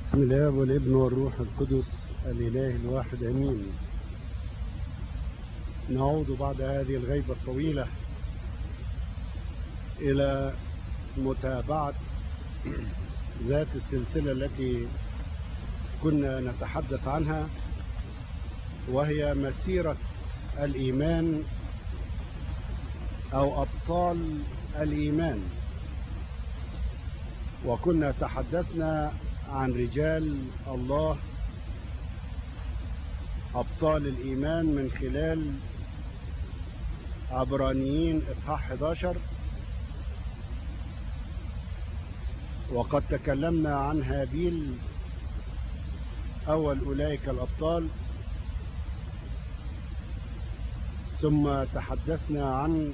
بسم الله والابن والروح القدس الإله الواحد أمين نعود بعد هذه الغيبة الطويلة إلى متابعة ذات السلسلة التي كنا نتحدث عنها وهي مسيرة الإيمان أو أبطال الإيمان وكنا تحدثنا عن رجال الله أبطال الإيمان من خلال عبرانيين إصحاح 11 وقد تكلمنا عن هابيل أول أولئك الأبطال ثم تحدثنا عن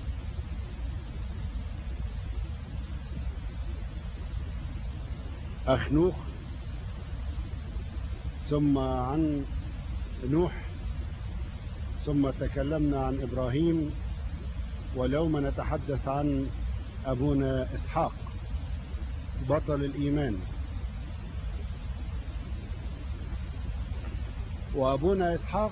أخنوخ ثم عن نوح ثم تكلمنا عن إبراهيم واليوم نتحدث عن أبونا إسحاق بطل الإيمان وأبونا إسحاق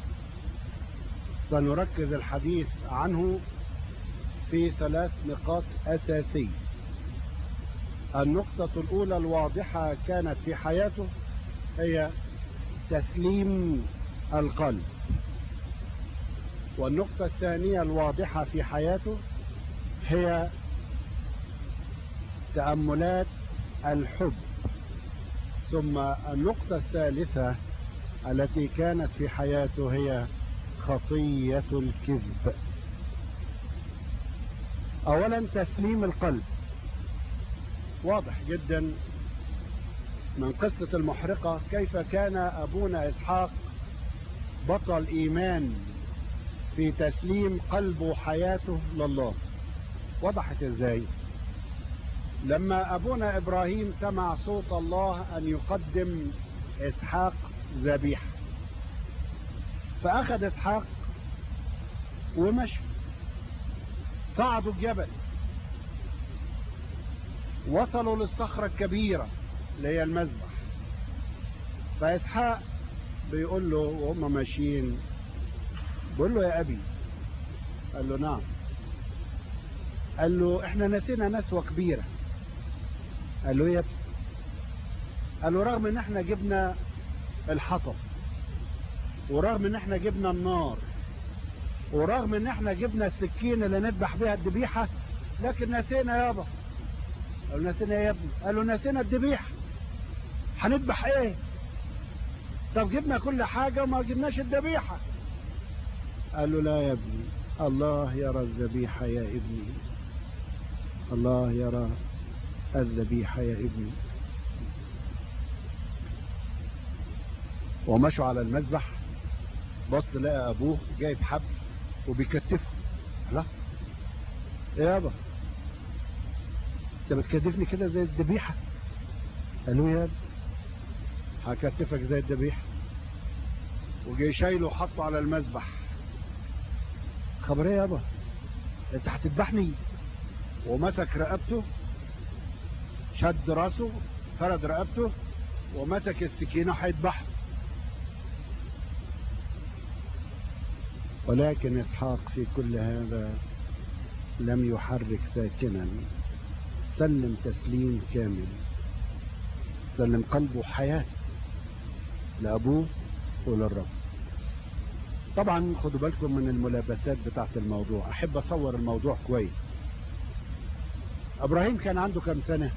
سنركز الحديث عنه في ثلاث نقاط أساسية النقطة الأولى الواضحة كانت في حياته هي تسليم القلب والنقطة الثانية الواضحة في حياته هي تأملات الحب ثم النقطة الثالثة التي كانت في حياته هي خطية الكذب أولا تسليم القلب واضح جدا من قصة المحرقة كيف كان أبونا إسحاق بطل إيمان في تسليم قلبه وحياته لله وضحت ازاي لما أبونا إبراهيم سمع صوت الله أن يقدم إسحاق ذبيحة فأخذ إسحاق ومشي صعدوا الجبل وصلوا للصخرة الكبيرة اللي هي المذبح فإسحاق بيقول له وهم ماشيين بيقول له يا أبي قال له نعم قال له احنا نسينا نسوة كبيرة قال له يا ابني قال له رغم ان احنا جبنا الحطب ورغم ان احنا جبنا النار ورغم ان احنا جبنا السكين اللي نذبح بيها الذبيحه لكن نسينا يابا قال له نسينا يا ابني قال له نسينا الذبيحه هنذبح ايه طب جبنا كل حاجه وما جبناش الذبيحه قال له لا يا ابني الله يرى الذبيحه يا ابني الله يرى الذبيحه يا ابني ومشوا على المذبح بص لقى ابوه جايب حبل وبيكتفه لا ايه يابا انت بتكتفني كده زي الذبيحه قالوا يا ابني هكتفك زي الذبيحه وجاي شايله وحطه على المذبح خبر ايه يابا انت هتذبحني ومسك رقبته شد راسه فرد رقبته ومسك السكينه هيذبحه ولكن إسحاق في كل هذا لم يحرك ساكنا سلم تسليم كامل سلم قلبه حياة لأبوه وللرب طبعا خدوا بالكم من الملابسات بتاعت الموضوع أحب أصور الموضوع كويس إبراهيم كان عنده كم سنة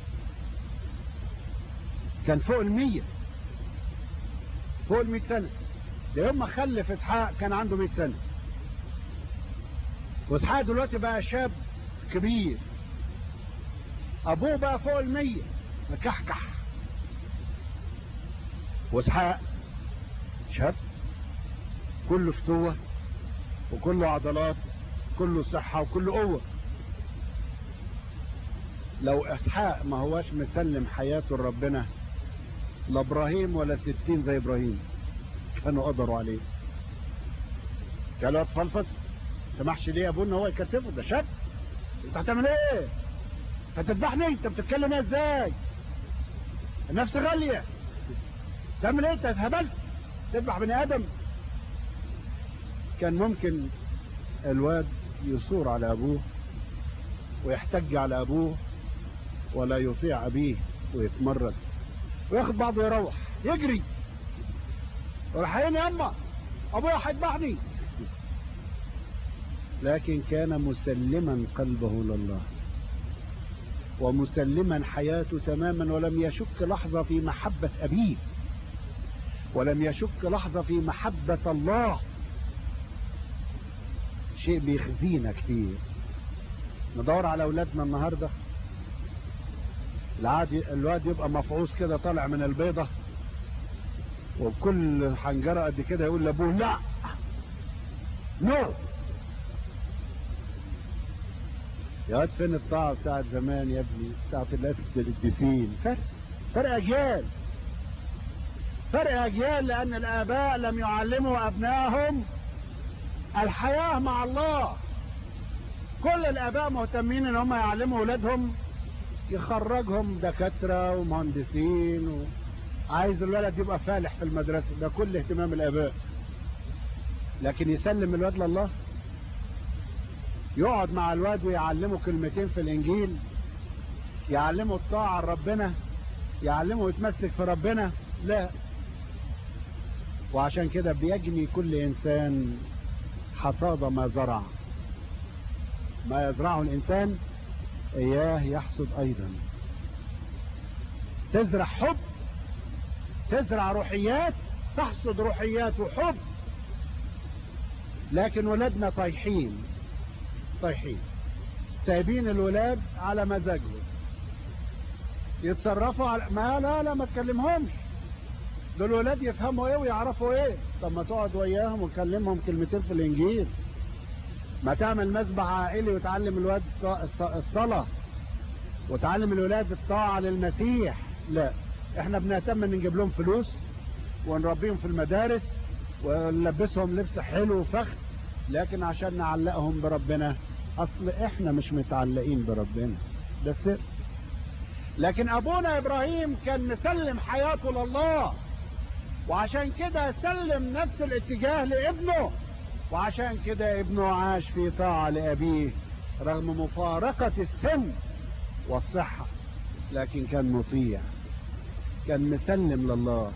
كان فوق المية فوق المية سنة ده يوم ما خلف إسحاق كان عنده مية سنة واسحاق دلوقتي بقى شاب كبير ابوه بقى فوق المية مكحكح واسحاق شاب كله فتوة وكله عضلات كله صحة وكله قوة لو اسحاق ما هواش مسلم حياته لربنا لا ابراهيم ولا ستين زي ابراهيم كانوا قدروا عليه قالوا اتفلفص سمحش ليه يا ابونا هو يكتفه ده شاب انت هتعمل ايه انت هتذبحني انت بتتكلم ايه ازاي النفس غالية تعمل ايه انت اتهبلت تذبح بني ادم كان ممكن الواد يصور على ابوه ويحتج على ابوه ولا يطيع ابيه ويتمرد وياخد بعضه يروح يجري والحين ياما ابويا هيذبحني لكن كان مسلما قلبه لله ومسلما حياته تماما ولم يشك لحظة في محبة أبيه ولم يشك لحظة في محبة الله شيء بيخزينا كتير ندور على أولادنا النهاردة العادي الواد يبقى مفعوص كده طالع من البيضة وكل حنجرة قد كده يقول لأبوه لا نو يا واد فين الطاعة بتاعت زمان يا ابني بتاعت القديسين فرق فرق أجيال فرق أجيال لأن الآباء لم يعلموا أبنائهم الحياة مع الله كل الآباء مهتمين إن هم يعلموا أولادهم يخرجهم دكاترة ومهندسين وعايز الولد يبقى فالح في المدرسة ده كل اهتمام الآباء لكن يسلم الواد لله يقعد مع الواد ويعلمه كلمتين في الانجيل يعلمه الطاعة لربنا يعلمه يتمسك في ربنا لا وعشان كده بيجني كل انسان حصاد ما زرع ما يزرعه الانسان اياه يحصد ايضا تزرع حب تزرع روحيات تحصد روحيات وحب لكن ولادنا طايحين طايحين سايبين الولاد على مزاجهم يتصرفوا على ما لا لا ما تكلمهمش دول الولاد يفهموا ايه ويعرفوا ايه طب ما تقعد وياهم وتكلمهم كلمتين في الانجيل ما تعمل مسبح عائلي وتعلم الولاد الصلاة وتعلم الولاد الطاعة للمسيح لا احنا بنهتم ان نجيب لهم فلوس ونربيهم في المدارس ونلبسهم لبس حلو وفخر لكن عشان نعلقهم بربنا اصل احنا مش متعلقين بربنا ده السر لكن ابونا ابراهيم كان مسلم حياته لله وعشان كده سلم نفس الاتجاه لابنه وعشان كده ابنه عاش في طاعة لأبيه رغم مفارقة السن والصحة لكن كان مطيع كان مسلم لله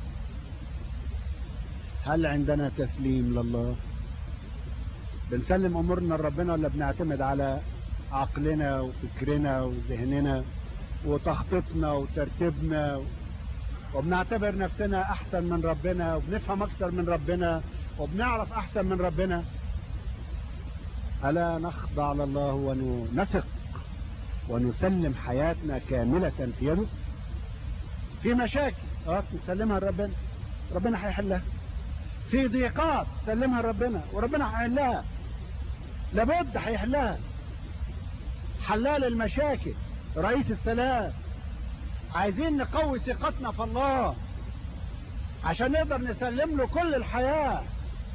هل عندنا تسليم لله بنسلم امورنا لربنا ولا بنعتمد على عقلنا وفكرنا وذهننا وتخطيطنا وترتيبنا وبنعتبر نفسنا احسن من ربنا وبنفهم اكثر من ربنا وبنعرف احسن من ربنا الا نخضع لله ونثق ونسلم حياتنا كاملة في يده في مشاكل اه نسلمها لربنا ربنا هيحلها في ضيقات سلمها لربنا وربنا هيحلها لابد هيحلها حلال المشاكل رئيس السلام عايزين نقوي ثقتنا في الله عشان نقدر نسلم له كل الحياة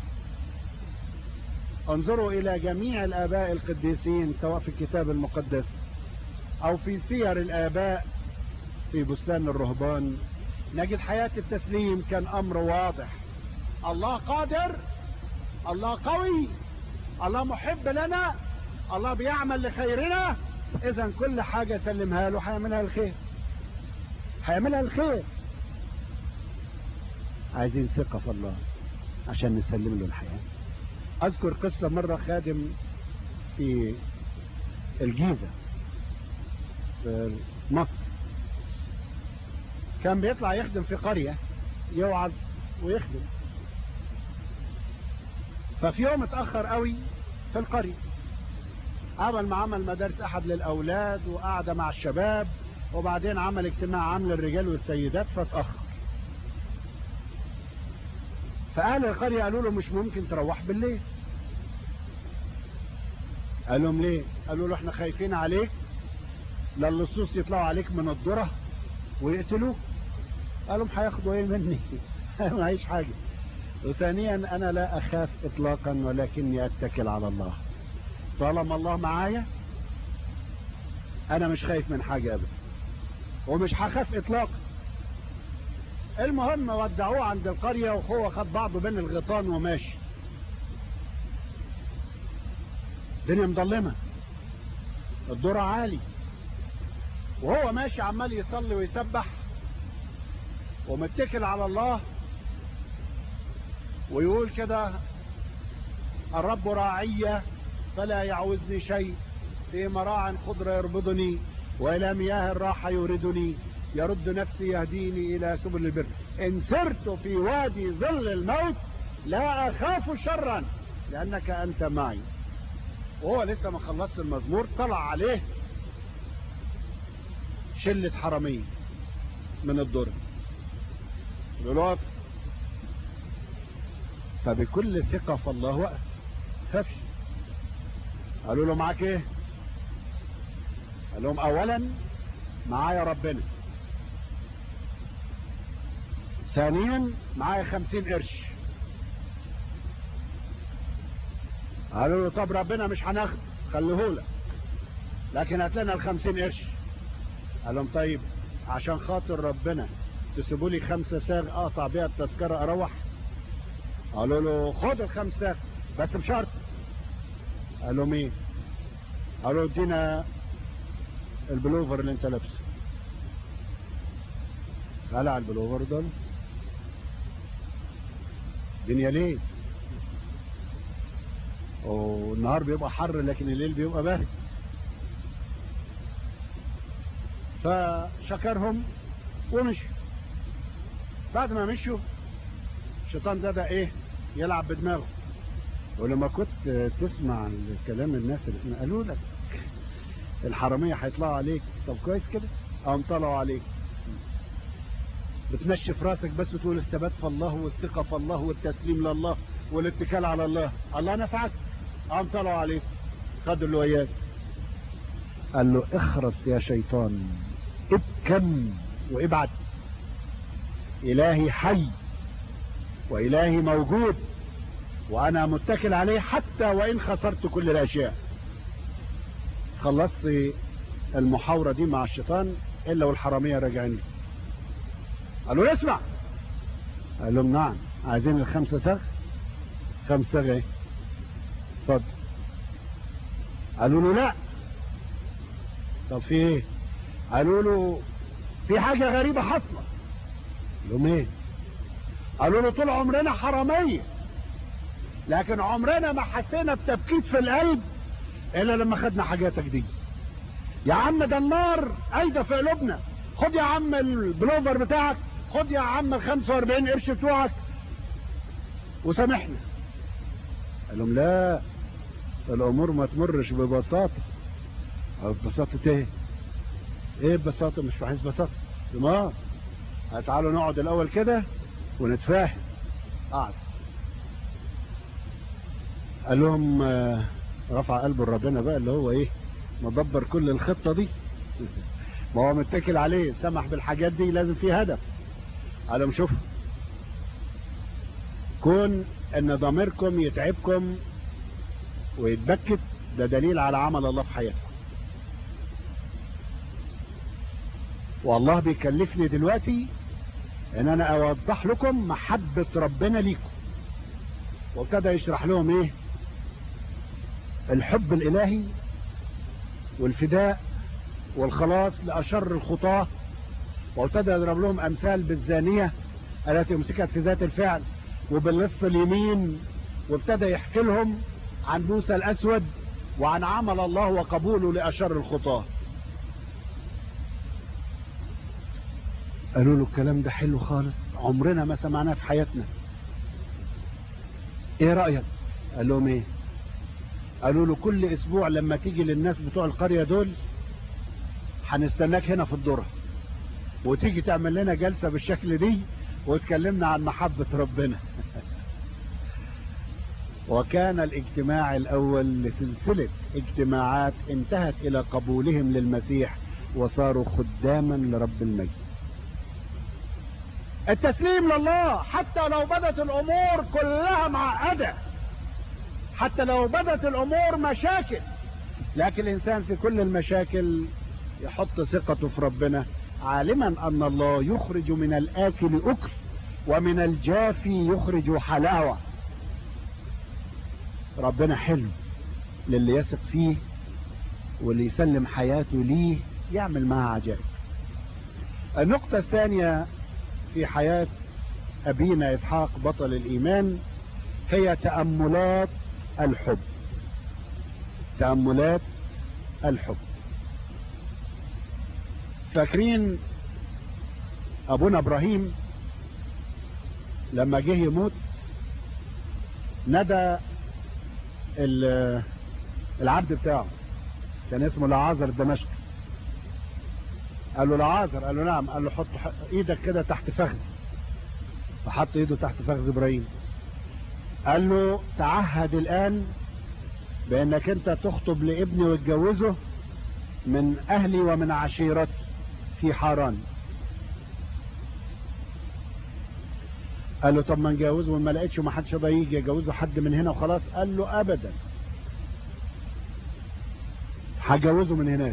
انظروا الى جميع الاباء القديسين سواء في الكتاب المقدس او في سير الاباء في بستان الرهبان نجد حياة التسليم كان امر واضح الله قادر الله قوي الله محب لنا الله بيعمل لخيرنا اذا كل حاجة سلمها له هيعملها الخير هيعملها الخير عايزين ثقة في الله عشان نسلم له الحياة اذكر قصة مرة خادم في الجيزة في مصر كان بيطلع يخدم في قرية يوعظ ويخدم ففي يوم اتأخر قوي في القرية عمل مع عمل مدارس احد للاولاد وقعد مع الشباب وبعدين عمل اجتماع عام للرجال والسيدات فاتأخر فأهل القرية قالوا له مش ممكن تروح بالليل قال لهم ليه قالوا له احنا خايفين عليك لا اللصوص يطلعوا عليك من الذرة ويقتلوك قال لهم هياخدوا ايه مني معيش حاجة وثانيا انا لا اخاف اطلاقا ولكني اتكل على الله طالما الله معايا انا مش خايف من حاجة ابدا ومش هخاف اطلاقا المهم ودعوه عند القرية وهو خد بعضه بين الغيطان وماشي الدنيا مظلمة الدور عالي وهو ماشي عمال يصلي ويسبح ومتكل على الله ويقول كده الرب راعية فلا يعوزني شيء في مراع خضر يربضني وإلى مياه الراحة يوردني يرد نفسي يهديني إلى سبل البر إن سرت في وادي ظل الموت لا أخاف شرا لأنك أنت معي وهو لسه ما خلصت المزمور طلع عليه شلة حرامية من الدر دلوقتي فبكل ثقة فالله وقف خافش قالوا له معاك ايه قال لهم اولا معايا ربنا ثانيا معايا خمسين قرش قالوا له طب ربنا مش هناخد خليهولك لكن هات لنا الخمسين قرش قال لهم طيب عشان خاطر ربنا تسيبوا لي خمسة ساغ اقطع بيها التذكرة اروح قالوا له خد الخمسة بس بشرط قال لهم ايه قالوا ادينا البلوفر اللي انت لابسه قلع البلوفر ده دنيا ليه والنهار بيبقى حر لكن الليل بيبقى بارد فشكرهم ومشوا بعد ما مشوا الشيطان ده ده ايه يلعب بدماغه ولما كنت تسمع كلام الناس اللي قالوا لك الحرامية هيطلعوا عليك طب كويس كده قام طلعوا عليك بتنشف راسك بس وتقول الثبات في الله والثقة في الله والتسليم لله والاتكال على الله الله نفعك قام طلعوا عليك خدوا اللي وياك قال له اخرس يا شيطان ابكم وابعد الهي حي والهي موجود وانا متكل عليه حتى وان خسرت كل الاشياء خلصت المحاورة دي مع الشيطان الا والحرامية راجعين لي قالوا اسمع قال لهم نعم عايزين الخمسة سغ خمس سغ ايه اتفضل قالوا له لا طب في ايه قالوا له في حاجة غريبة حصلة قال لهم ايه قالوا له طول عمرنا حرامية لكن عمرنا ما حسينا بتبكيت في القلب الا لما خدنا حاجاتك دي يا عم ده النار ايضا في قلوبنا خد يا عم البلوفر بتاعك خد يا عم ال 45 قرش بتوعك وسامحنا قال لهم لا الامور ما تمرش ببساطه او ببساطه ايه ايه ببساطه مش عايز بساطه ما تعالوا نقعد الاول كده ونتفاهم قعد قال لهم رفع قلبه لربنا بقى اللي هو ايه مدبر كل الخطه دي ما هو متكل عليه سمح بالحاجات دي لازم في هدف قال لهم شوفوا كون ان ضميركم يتعبكم ويتبكت ده دليل على عمل الله في حياتكم والله بيكلفني دلوقتي ان انا اوضح لكم محبة ربنا ليكم وابتدى يشرح لهم ايه الحب الالهي والفداء والخلاص لاشر الخطاه وابتدى يضرب لهم امثال بالزانيه التي امسكت في ذات الفعل وباللص اليمين وابتدى يحكي لهم عن موسى الاسود وعن عمل الله وقبوله لاشر الخطاه قالوا له الكلام ده حلو خالص عمرنا ما سمعناه في حياتنا ايه رايك قال لهم ايه قالوا له كل اسبوع لما تيجي للناس بتوع القريه دول هنستناك هنا في الذره وتيجي تعمل لنا جلسه بالشكل دي وتكلمنا عن محبه ربنا وكان الاجتماع الاول لسلسله اجتماعات انتهت الى قبولهم للمسيح وصاروا خداما لرب المجد التسليم لله حتى لو بدت الامور كلها معقده حتى لو بدت الامور مشاكل لكن الانسان في كل المشاكل يحط ثقته في ربنا عالما ان الله يخرج من الاكل اكل ومن الجافي يخرج حلاوة ربنا حلو للي يثق فيه واللي يسلم حياته ليه يعمل معها عجائب النقطة الثانية في حياة أبينا إسحاق بطل الإيمان هي تأملات الحب تأملات الحب فاكرين أبونا إبراهيم لما جه يموت ندى العبد بتاعه كان اسمه لعازر الدمشقي قال له لعازر قال له نعم قال له حط ايدك كده تحت فخذ فحط ايده تحت فخذ ابراهيم قال له تعهد الان بانك انت تخطب لابني وتجوزه من اهلي ومن عشيرتي في حران قال له طب ما نجوزه وما لقيتش وما حدش يقدر يجي يجوزه حد من هنا وخلاص قال له ابدا هجوزه من هناك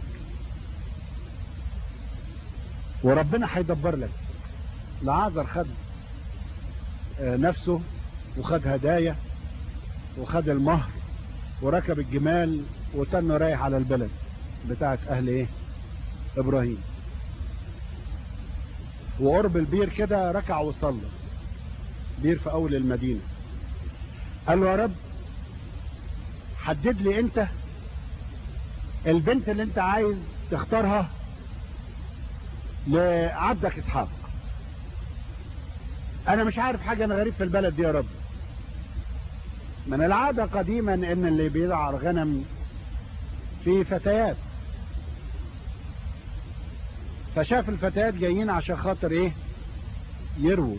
وربنا هيدبر لك لعازر خد نفسه وخد هدايا وخد المهر وركب الجمال وتنه رايح على البلد بتاعت اهل ايه ابراهيم وقرب البير كده ركع وصلى بير في اول المدينة قال له يا رب حدد لي انت البنت اللي انت عايز تختارها لعبدك اسحاق انا مش عارف حاجة انا غريب في البلد دي يا رب من العادة قديما ان اللي بيرعى الغنم في فتيات فشاف الفتيات جايين عشان خاطر ايه يرووا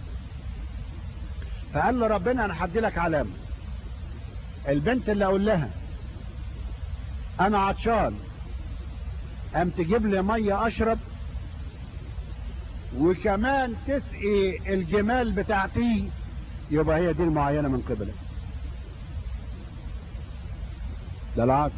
فقال له ربنا انا هدي لك علامة البنت اللي اقول لها انا عطشان قام تجيب لي مية اشرب وكمان تسقي الجمال بتاعتي يبقى هي دي المعينة من قبلك ده العصر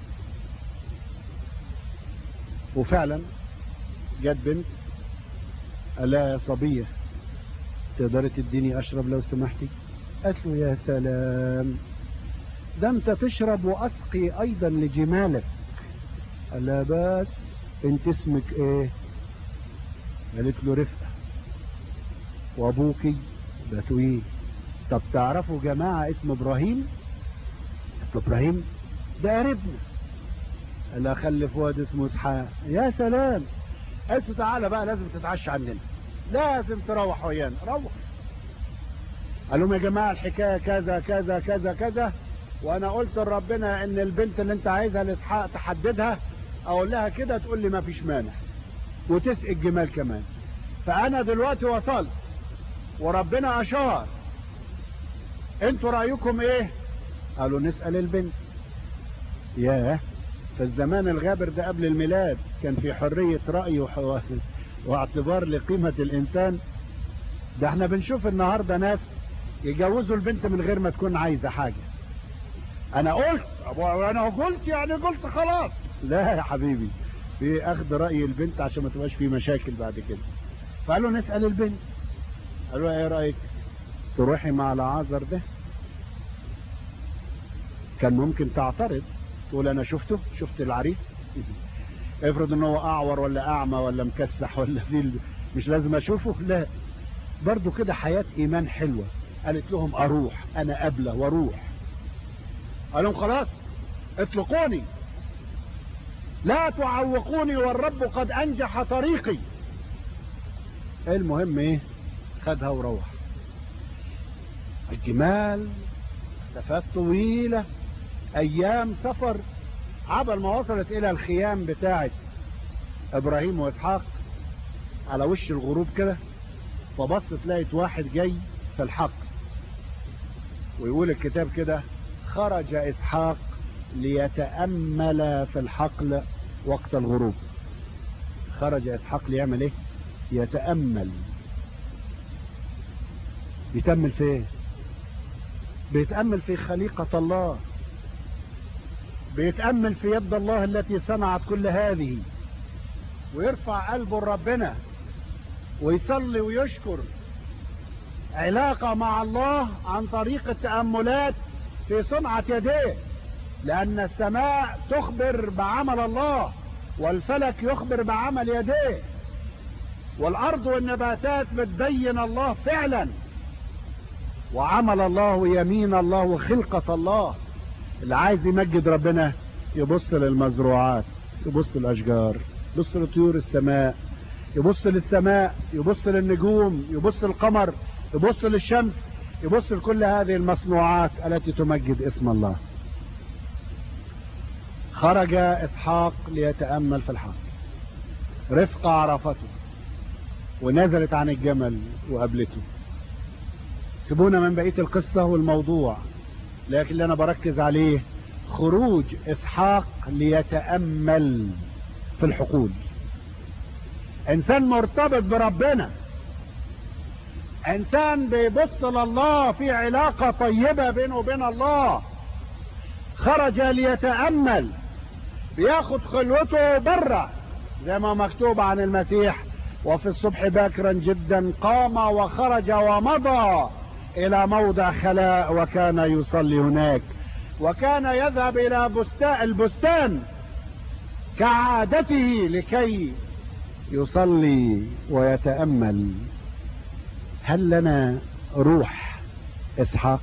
وفعلا جت بنت قال لها يا صبية تقدري تديني اشرب لو سمحتي قالت له يا سلام ده انت تشرب واسقي ايضا لجمالك قال لها بس انت اسمك ايه قالت له رفقة وابوكي بتوين طب تعرفوا جماعة اسم ابراهيم قالت له ابراهيم ده قريبنا قال لها خلف واد اسمه اسحاق يا سلام قالت له تعالى بقى لازم تتعشى عندنا لازم تروح ويانا روح قال لهم يا جماعة الحكاية كذا كذا كذا كذا وانا قلت لربنا ان البنت اللي انت عايزها لاسحاق تحددها اقول لها كده تقول لي ما فيش مانع وتسقي الجمال كمان فانا دلوقتي وصلت وربنا اشار انتوا رايكم ايه قالوا نسأل البنت ياه في الزمان الغابر ده قبل الميلاد كان في حرية رأي وح... واعتبار لقيمة الانسان ده احنا بنشوف النهاردة ناس يجوزوا البنت من غير ما تكون عايزة حاجة انا قلت انا قلت يعني قلت خلاص لا يا حبيبي في اخذ رأي البنت عشان ما تبقاش في مشاكل بعد كده فقالوا نسأل البنت قالوا ايه رأيك تروحي مع العازر ده كان ممكن تعترض تقول انا شفته شفت العريس افرض ان هو اعور ولا اعمى ولا مكسح ولا في مش لازم اشوفه لا برضو كده حياة ايمان حلوة قالت لهم اروح انا قبله واروح قال لهم خلاص اطلقوني لا تعوقوني والرب قد انجح طريقي المهم ايه خدها وروح الجمال مسافات طويلة ايام سفر عبل ما وصلت الى الخيام بتاعت ابراهيم واسحاق على وش الغروب كده فبصت لقيت واحد جاي في الحق ويقول الكتاب كده خرج اسحاق ليتأمل في الحقل وقت الغروب خرج اسحاق ليعمل ايه يتأمل بيتأمل في ايه بيتأمل في خليقة الله بيتأمل في يد الله التي صنعت كل هذه ويرفع قلبه لربنا ويصلي ويشكر علاقة مع الله عن طريق التأملات في صنعة يديه لأن السماء تخبر بعمل الله والفلك يخبر بعمل يديه والأرض والنباتات بتبين الله فعلا وعمل الله يمين الله وخلقة الله اللي عايز يمجد ربنا يبص للمزروعات يبص للأشجار يبص لطيور السماء يبص للسماء يبص للنجوم يبص للقمر يبص للشمس يبص لكل هذه المصنوعات التي تمجد اسم الله خرج إسحاق ليتأمل في الحق رفقة عرفته ونزلت عن الجمل وقابلته سيبونا من بقية القصة والموضوع لكن اللي أنا بركز عليه خروج إسحاق ليتأمل في الحقول إنسان مرتبط بربنا إنسان بيبص لله في علاقة طيبة بينه وبين الله خرج ليتأمل بياخد خلوته بره زي ما مكتوب عن المسيح وفي الصبح باكرا جدا قام وخرج ومضى الى موضع خلاء وكان يصلي هناك وكان يذهب الى بستان البستان كعادته لكي يصلي ويتامل هل لنا روح اسحاق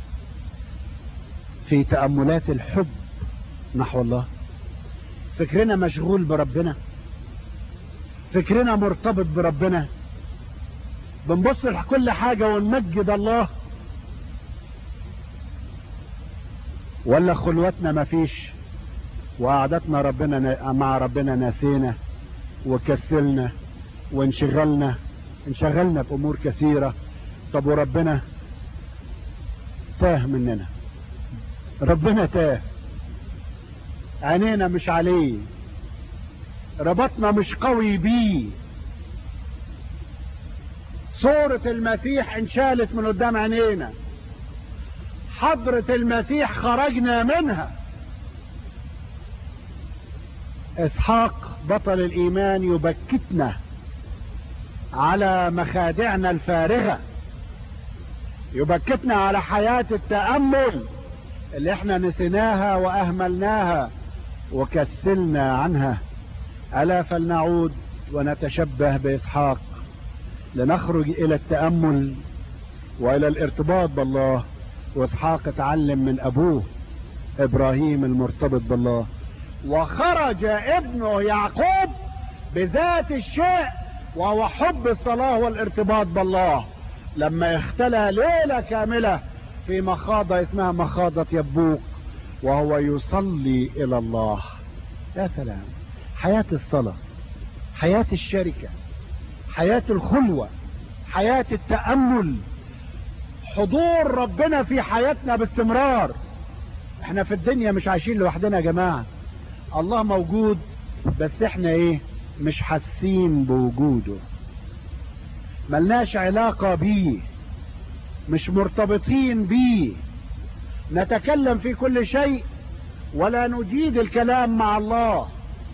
في تاملات الحب نحو الله فكرنا مشغول بربنا فكرنا مرتبط بربنا بنبص لكل حاجة ونمجد الله ولا خلوتنا مفيش وقعدتنا ربنا مع ربنا ناسينا وكسلنا وانشغلنا انشغلنا بأمور كثيرة طب وربنا تاه مننا ربنا تاه عينينا مش عليه ربطنا مش قوي بيه صورة المسيح انشالت من قدام عينينا حضرة المسيح خرجنا منها اسحاق بطل الايمان يبكتنا على مخادعنا الفارغة يبكتنا على حياة التأمل اللي احنا نسيناها واهملناها وكسلنا عنها ألا فلنعود ونتشبه بإسحاق لنخرج إلى التأمل وإلى الارتباط بالله وإسحاق اتعلم من أبوه إبراهيم المرتبط بالله وخرج ابنه يعقوب بذات الشيء وهو حب الصلاة والارتباط بالله لما اختلى ليلة كاملة في مخاضة اسمها مخاضة يبوق وهو يصلي إلى الله يا سلام حياة الصلاة حياة الشركة حياة الخلوة حياة التأمل حضور ربنا في حياتنا باستمرار احنا في الدنيا مش عايشين لوحدنا يا جماعة الله موجود بس احنا ايه مش حاسين بوجوده ملناش علاقة بيه مش مرتبطين بيه نتكلم في كل شيء ولا نجيد الكلام مع الله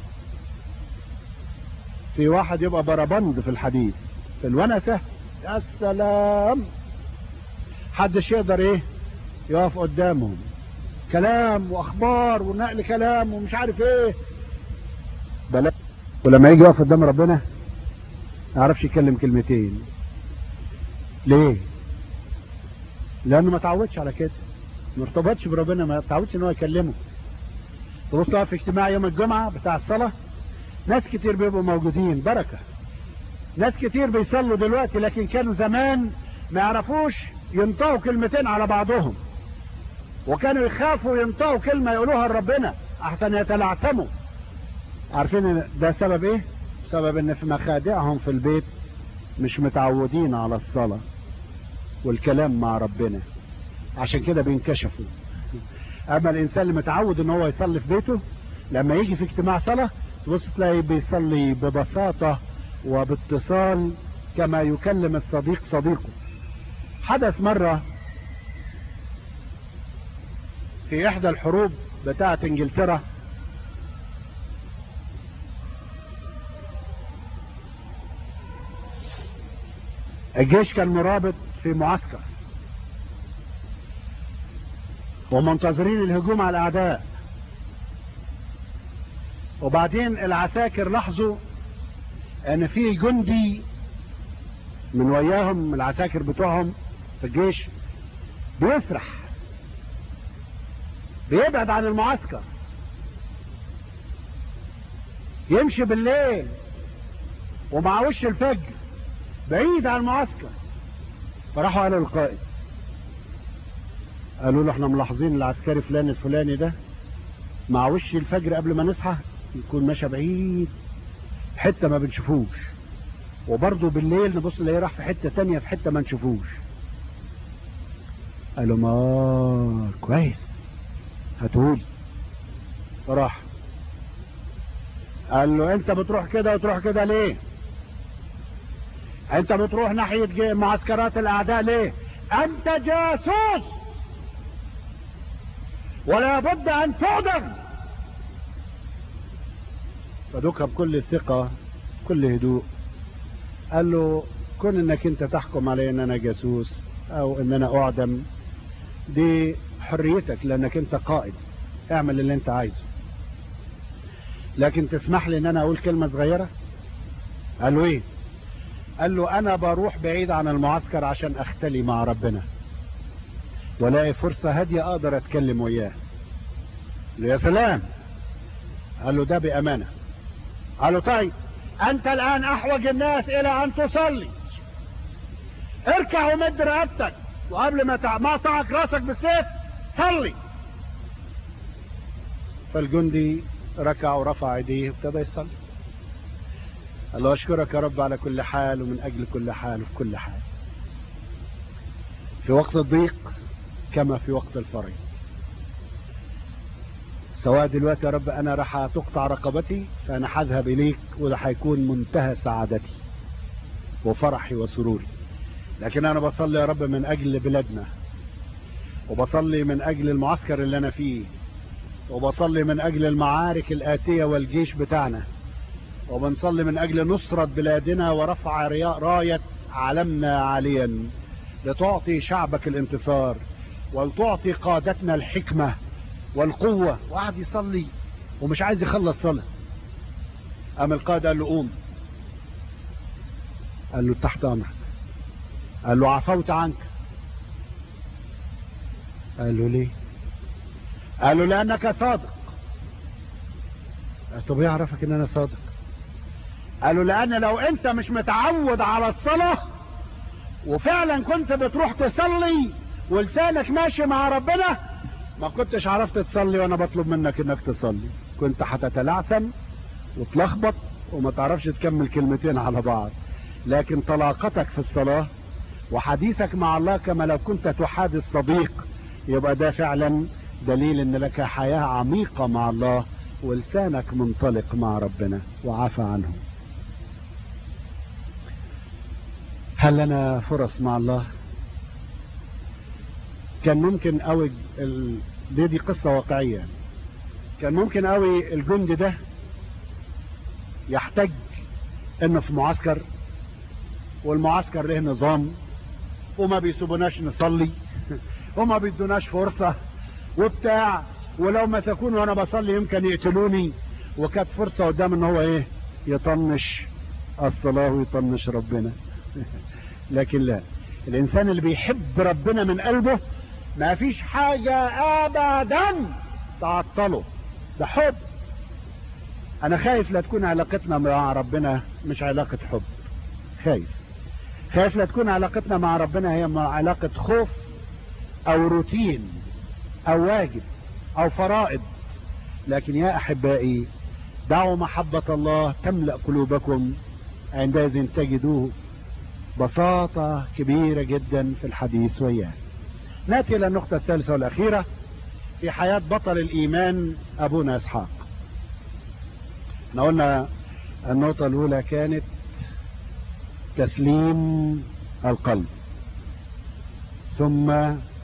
في واحد يبقى بربند في الحديث في الونسة يا سلام حدش يقدر ايه يقف قدامهم كلام واخبار ونقل كلام ومش عارف ايه بلا ولما يجي يقف قدام ربنا ما يعرفش يتكلم كلمتين ليه لانه ما تعودش على كده ما ارتبطش بربنا ما تعودش ان هو يكلمه تبص في اجتماع يوم الجمعه بتاع الصلاه ناس كتير بيبقوا موجودين بركة ناس كتير بيصلوا دلوقتي لكن كانوا زمان ما يعرفوش ينطقوا كلمتين على بعضهم وكانوا يخافوا ينطقوا كلمة يقولوها لربنا احسن يتلعثموا عارفين ده سبب ايه سبب ان في مخادعهم في البيت مش متعودين على الصلاة والكلام مع ربنا عشان كده بينكشفوا اما الانسان اللي متعود ان هو يصلي في بيته لما يجي في اجتماع صلاه تبص تلاقي بيصلي ببساطة وباتصال كما يكلم الصديق صديقه حدث مرة في احدى الحروب بتاعة انجلترا الجيش كان مرابط في معسكر ومنتظرين الهجوم على الاعداء وبعدين العساكر لاحظوا ان في جندي من وياهم العساكر بتوعهم في الجيش بيسرح بيبعد عن المعسكر يمشي بالليل ومع وش الفجر بعيد عن المعسكر فراحوا قالوا للقائد قالوا له احنا ملاحظين العسكري فلان الفلاني ده مع وش الفجر قبل ما نصحى يكون ماشي بعيد حته ما بنشوفوش وبرضه بالليل نبص نلاقيه راح في حته تانية في حته ما نشوفوش قالوا ما كويس هاتهولي راح قال له انت بتروح كده وتروح كده ليه انت بتروح ناحية معسكرات الاعداء ليه انت جاسوس ولا بد ان تؤدم فدوكها بكل ثقة كل هدوء قال له كون انك انت تحكم علي ان انا جاسوس او ان انا اعدم دي حريتك لانك انت قائد اعمل اللي انت عايزه لكن تسمح لي ان انا اقول كلمة صغيرة قال له ايه قال له انا بروح بعيد عن المعسكر عشان اختلي مع ربنا ولاقي فرصة هادية اقدر اتكلم وياه يا سلام قال له ده بامانة قال له طيب انت الان احوج الناس الى ان تصلي اركع ومد رقبتك وقبل ما ما اقطعك راسك بالسيف صلي فالجندي ركع ورفع ايديه وابتدى يصلي قال له اشكرك يا رب على كل حال ومن اجل كل حال وفي كل حال في وقت الضيق كما في وقت الفرج سواء دلوقتي يا رب انا راح تقطع رقبتي فانا هذهب اليك وده هيكون منتهى سعادتي وفرحي وسروري لكن انا بصلي يا رب من اجل بلادنا وبصلي من اجل المعسكر اللي انا فيه وبصلي من اجل المعارك الاتية والجيش بتاعنا وبنصلي من اجل نصرة بلادنا ورفع راية علمنا عاليا لتعطي شعبك الانتصار ولتعطي قادتنا الحكمة والقوة وقعد يصلي ومش عايز يخلص صلاة قام القائد قال له قوم قال له تحت امرك قال له عفوت عنك قال له ليه قال له لانك صادق طب يعرفك ان انا صادق قال له لان لو انت مش متعود على الصلاة وفعلا كنت بتروح تصلي ولسانك ماشي مع ربنا ما كنتش عرفت تصلي وانا بطلب منك انك تصلي كنت هتتلعثم وتلخبط وما تعرفش تكمل كلمتين على بعض لكن طلاقتك في الصلاة وحديثك مع الله كما لو كنت تحادث صديق يبقى ده فعلا دليل ان لك حياة عميقة مع الله ولسانك منطلق مع ربنا وعفى عنه هل لنا فرص مع الله كان ممكن قوي ال... دي دي قصة واقعية كان ممكن قوي الجندي ده يحتاج انه في معسكر والمعسكر له نظام وما بيسيبوناش نصلي وما بيدوناش فرصة وبتاع ولو مسكوني وانا بصلي يمكن يقتلوني وكانت فرصة قدام ان هو ايه يطنش الصلاة ويطنش ربنا لكن لا الانسان اللي بيحب ربنا من قلبه ما فيش حاجة ابدا تعطله ده حب انا خايف لا تكون علاقتنا مع ربنا مش علاقة حب خايف خايف لا تكون علاقتنا مع ربنا هي مع علاقة خوف او روتين او واجب او فرائض لكن يا احبائي دعوا محبة الله تملأ قلوبكم عندئذ تجدوه بساطة كبيرة جدا في الحديث وياه ناتي الى النقطة الثالثة والاخيرة في حياة بطل الايمان ابونا اسحاق احنا قلنا النقطة الاولى كانت تسليم القلب ثم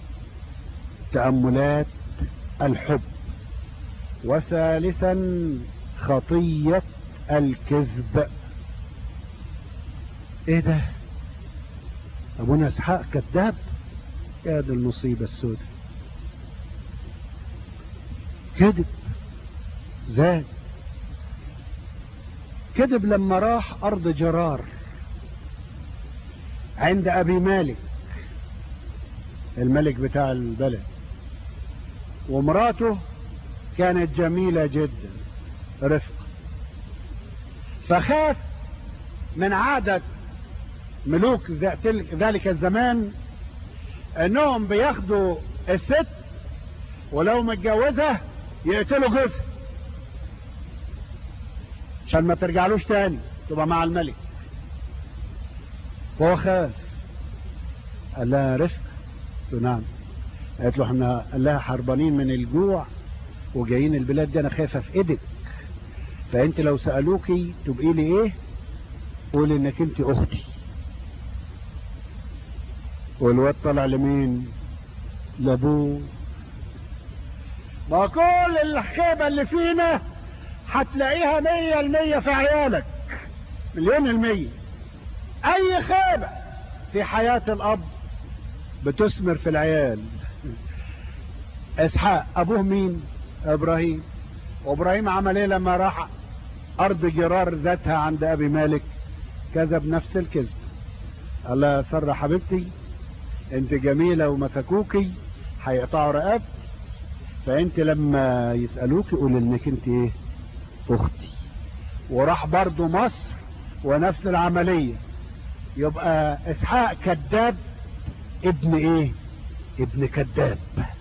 تأملات الحب وثالثا خطية الكذب ايه ده ابونا اسحاق كذاب يا دي المصيبة السوداء كذب زاد كذب لما راح ارض جرار عند ابي مالك الملك بتاع البلد ومراته كانت جميلة جدا رفق فخاف من عادة ملوك ذلك الزمان انهم بياخدوا الست ولو متجوزة يقتلوا جوزها عشان ما ترجعلوش تاني تبقى مع الملك فهو خاف قال لها رفق قلت له نعم قالت له احنا قال لها حربانين من الجوع وجايين البلاد دي انا خايفه في ايدك فانت لو سالوكي تبقي لي ايه قولي انك انت اختي والواد طلع لمين لابوه ما كل الخيبة اللي فينا هتلاقيها مية المية في عيالك مليون المية اي خيبة في حياة الاب بتثمر في العيال اسحاق ابوه مين ابراهيم وابراهيم عمل ايه لما راح ارض جرار ذاتها عند ابي مالك كذب نفس الكذب الله سر حبيبتي انت جميلة ومسكوكي هيقطعوا رقبتي فانت لما يسألوك قول انك انت ايه اختي وراح برضو مصر ونفس العملية يبقى اسحاق كذاب ابن ايه ابن كذاب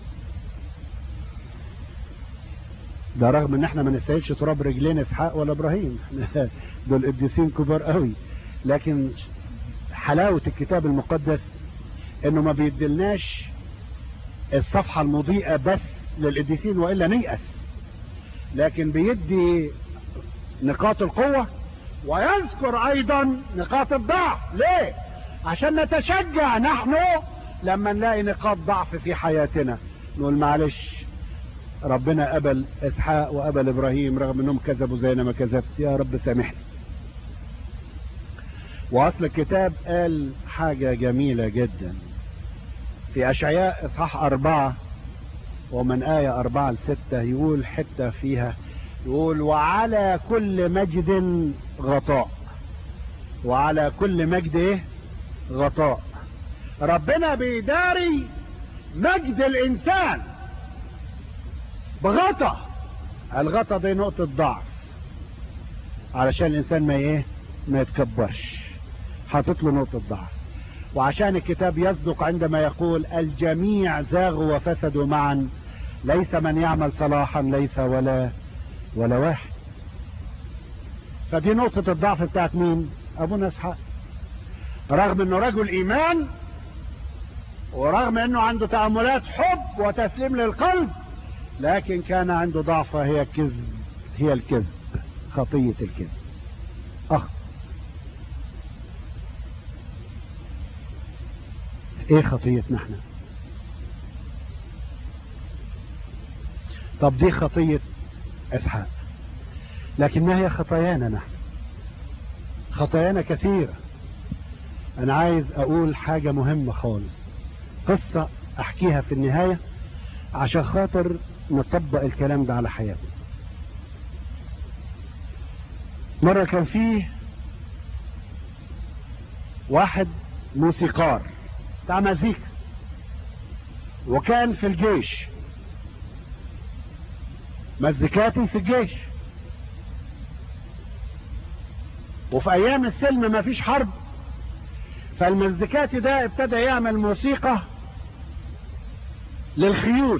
ده رغم ان احنا ما نستاهلش تراب رجلين اسحاق ولا ابراهيم دول قديسين كبار قوي لكن حلاوة الكتاب المقدس انه ما بيدلناش الصفحة المضيئة بس للقديسين والا نيأس لكن بيدي نقاط القوة ويذكر ايضا نقاط الضعف ليه عشان نتشجع نحن لما نلاقي نقاط ضعف في حياتنا نقول معلش ربنا قبل اسحاق وقبل ابراهيم رغم انهم كذبوا زينا ما كذبت يا رب سامحني واصل الكتاب قال حاجة جميلة جدا في اشعياء اصحاح اربعة ومن آية أربعة لستة يقول حتة فيها يقول وعلى كل مجد غطاء وعلى كل مجد ايه غطاء ربنا بيداري مجد الانسان بغطا الغطا دي نقطة ضعف علشان الانسان ما ايه ما يتكبرش حاطط له نقطة ضعف وعشان الكتاب يصدق عندما يقول الجميع زاغوا وفسدوا معا ليس من يعمل صلاحا ليس ولا ولا واحد فدي نقطة الضعف بتاعت مين ابونا اسحاق رغم انه رجل ايمان ورغم انه عنده تأملات حب وتسليم للقلب لكن كان عنده ضعفة هي الكذب هي الكذب خطية الكذب اخ ايه خطيتنا احنا طب دي خطية اسحاق لكنها هي خطايانا نحن خطايانا كثيرة انا عايز اقول حاجة مهمة خالص قصة احكيها في النهاية عشان خاطر نطبق الكلام ده على حياتنا مرة كان فيه واحد موسيقار بتاع مزيكا وكان في الجيش مزيكاتي في الجيش وفي ايام السلم ما فيش حرب فالمزيكاتي ده ابتدى يعمل موسيقى للخيول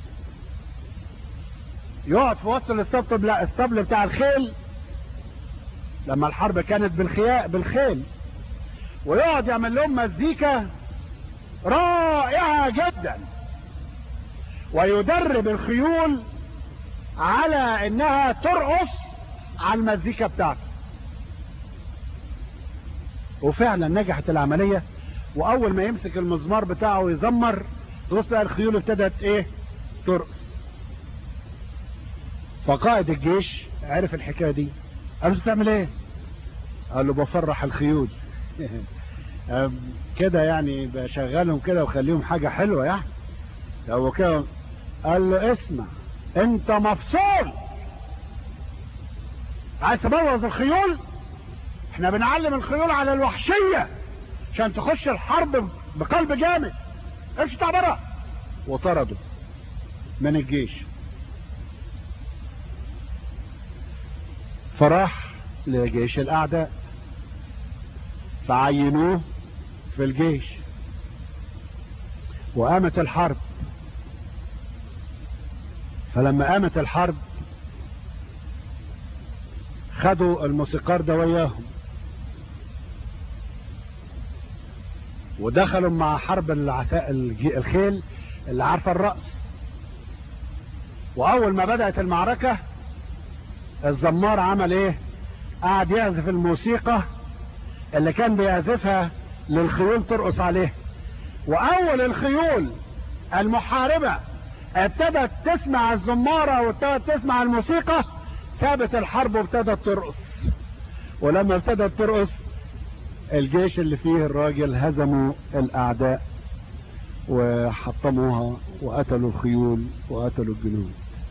يقعد في وسط الاسطبل لا الاسطبل بتاع الخيل لما الحرب كانت بالخياء بالخيل ويقعد يعمل لهم مزيكا رائعة جدا ويدرب الخيول على انها ترقص على المزيكا بتاعته وفعلا نجحت العملية واول ما يمسك المزمار بتاعه ويزمر تبص بقى الخيول ابتدت ايه ترقص فقائد الجيش عرف الحكاية دي قال له بتعمل ايه قال له بفرح الخيول كده يعني بشغلهم كده وخليهم حاجة حلوة يعني هو كده قال له اسمع انت مفصول عايز تبوظ الخيول احنا بنعلم الخيول على الوحشية عشان تخش الحرب بقلب جامد امشي بتاع بره وطرده من الجيش فراح لجيش الاعداء فعينوه في الجيش وقامت الحرب فلما قامت الحرب خدوا الموسيقار ده وياهم ودخلوا مع حرب العساء الخيل اللي عارفه الرأس واول ما بدأت المعركة الزمار عمل ايه قعد يعزف الموسيقى اللي كان بيعزفها للخيول ترقص عليه واول الخيول المحاربة ابتدت تسمع الزمارة وابتدت تسمع الموسيقى ثابت الحرب وابتدت ترقص ولما ابتدت ترقص الجيش اللي فيه الراجل هزموا الاعداء وحطموها وقتلوا الخيول وقتلوا الجنود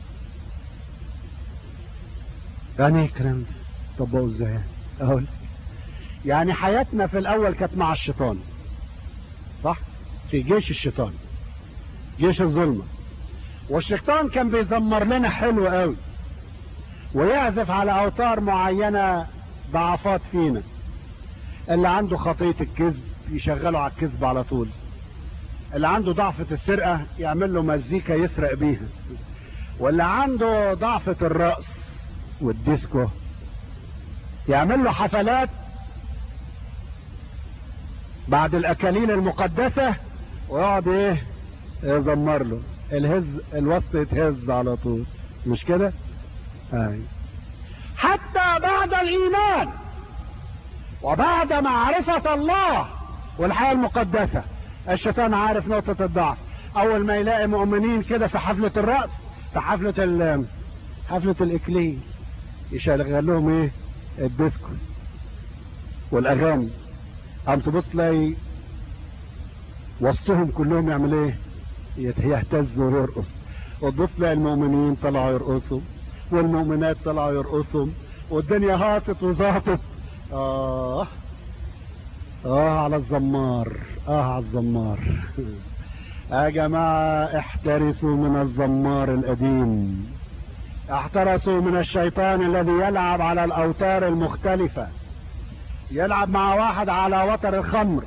يعني ايه الكلام ده طبقوا ازاي اقول يعني حياتنا في الاول كانت مع الشيطان صح في جيش الشيطان جيش الظلمه والشيطان كان بيزمر لنا حلو قوي ويعزف على اوتار معينه ضعفات فينا اللي عنده خطيه الكذب يشغله على الكذب على طول اللي عنده ضعفة السرقة يعمل له مزيكا يسرق بيها واللي عنده ضعفة الرأس والديسكو يعمل له حفلات بعد الأكاليل المقدسة ويقعد ايه يزمر له الهز الوسط يتهز على طول مش كده؟ اي حتى بعد الإيمان وبعد معرفة الله والحياة المقدسة الشيطان عارف نقطة الضعف أول ما يلاقي مؤمنين كده في حفلة الرأس في حفلة ال حفلة الإكليل يشغل لهم إيه؟ الديسكو والأغاني قام تبص تلاقي وسطهم كلهم يعمل إيه؟ يهتزوا ويرقص وتبص تلاقي المؤمنين طلعوا يرقصوا والمؤمنات طلعوا يرقصوا والدنيا هاطت وزاطت آه اه على الزمار اه على الزمار يا جماعة احترسوا من الزمار القديم احترسوا من الشيطان الذي يلعب على الاوتار المختلفة يلعب مع واحد على وتر الخمر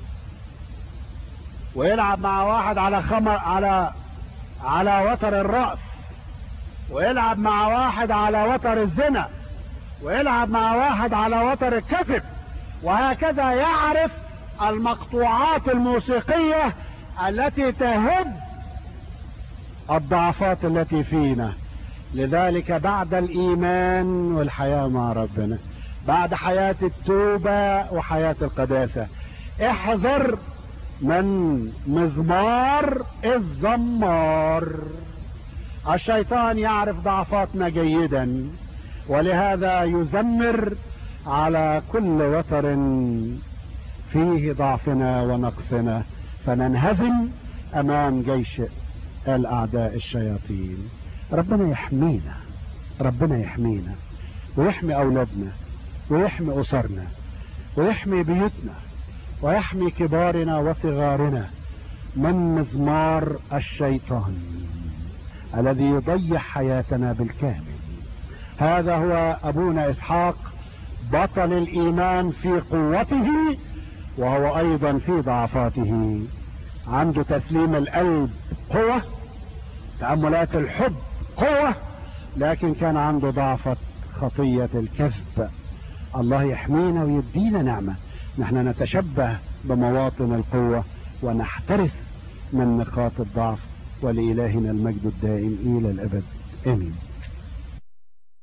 ويلعب مع واحد على خمر على على وتر الرأس ويلعب مع واحد على وتر الزنا ويلعب مع واحد على وتر الكذب وهكذا يعرف المقطوعات الموسيقية التي تهد الضعفات التي فينا لذلك بعد الإيمان والحياة مع ربنا بعد حياة التوبة وحياة القداسة احذر من مزمار الزمار الشيطان يعرف ضعفاتنا جيدا ولهذا يزمر على كل وتر فيه ضعفنا ونقصنا فننهزم امام جيش الاعداء الشياطين ربنا يحمينا ربنا يحمينا ويحمي اولادنا ويحمي اسرنا ويحمي بيوتنا ويحمي كبارنا وصغارنا من مزمار الشيطان الذي يضيع حياتنا بالكامل هذا هو ابونا اسحاق بطل الايمان في قوته وهو ايضا في ضعفاته عنده تسليم القلب قوة تأملات الحب قوة لكن كان عنده ضعفة خطية الكذب الله يحمينا ويدينا نعمة نحن نتشبه بمواطن القوة ونحترس من نقاط الضعف ولإلهنا المجد الدائم إلى الأبد آمين